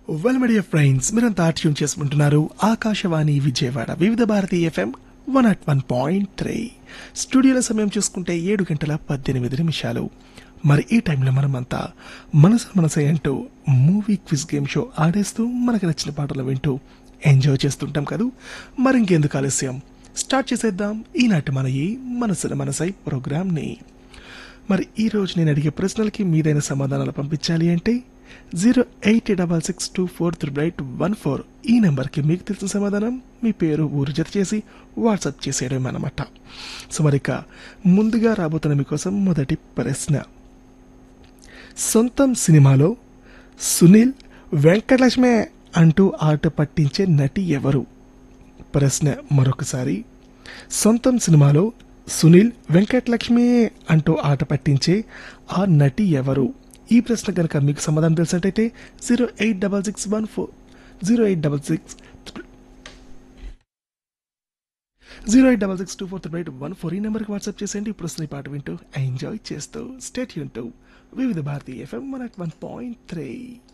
well media friends మీరంతా tune చేసుకుంటున్నారు Akashvani Vijayawada Vividh Bharati FM one at one point three స్టూడియోల సమయం చూసుకుంటే ఏడు గంటల పద్దెనిమిది నిమిషాలు మరి ఈ టైంలో మనమంతా మనసు మనసే అంటూ మూవీ క్విజ్ గేమ్ షో ఆడేస్తూ మనకు నచ్చిన పాటలు వింటూ ఎంజాయ్ చేస్తుంటాం కదూ మరి ఇంకెందుకు ఆలస్యం స్టార్ట్ చేసేద్దాం ఈనాటి మన ఈ మనసున మనసై ప్రోగ్రామ్ని మరి ఈ రోజు నేను అడిగే ప్రశ్నలకి మీదైన సమాధానాలు పంపించాలి అంటే zero eight double six two four triple eight one four ఈ నెంబర్కి మీకు తెలిసిన సమాధానం మీ పేరు ఊరు జత చేసి వాట్సాప్ చేసేయడం అనమాట సో మరి ఇక ముందుగా రాబోతున్న మీకోసం మొదటి ప్రశ్న సొంతం సినిమాలో సునీల్ వెంకటలక్ష్మి అంటూ ఆట పట్టించే నటి ఎవరు ప్రశ్న మరొకసారి సొంతం సినిమాలో సునీల్ వెంకటలక్ష్మి అంటూ ఆట పట్టించే ఆ నటి ఎవరు ఈ ప్రశ్న కనుక మీకు సమాధానం తెలిసినట్టయితే zero eight double six one four zero eight double six zero eight double six two four three eight one four ఈ నెంబర్కి వాట్సాప్ చేసేయండి ఈ ప్రశ్న ఈ పాట వింటూ ఎంజాయ్ చేస్తూ స్టేట్ యూన్ Vividh Bharati FM one at one point three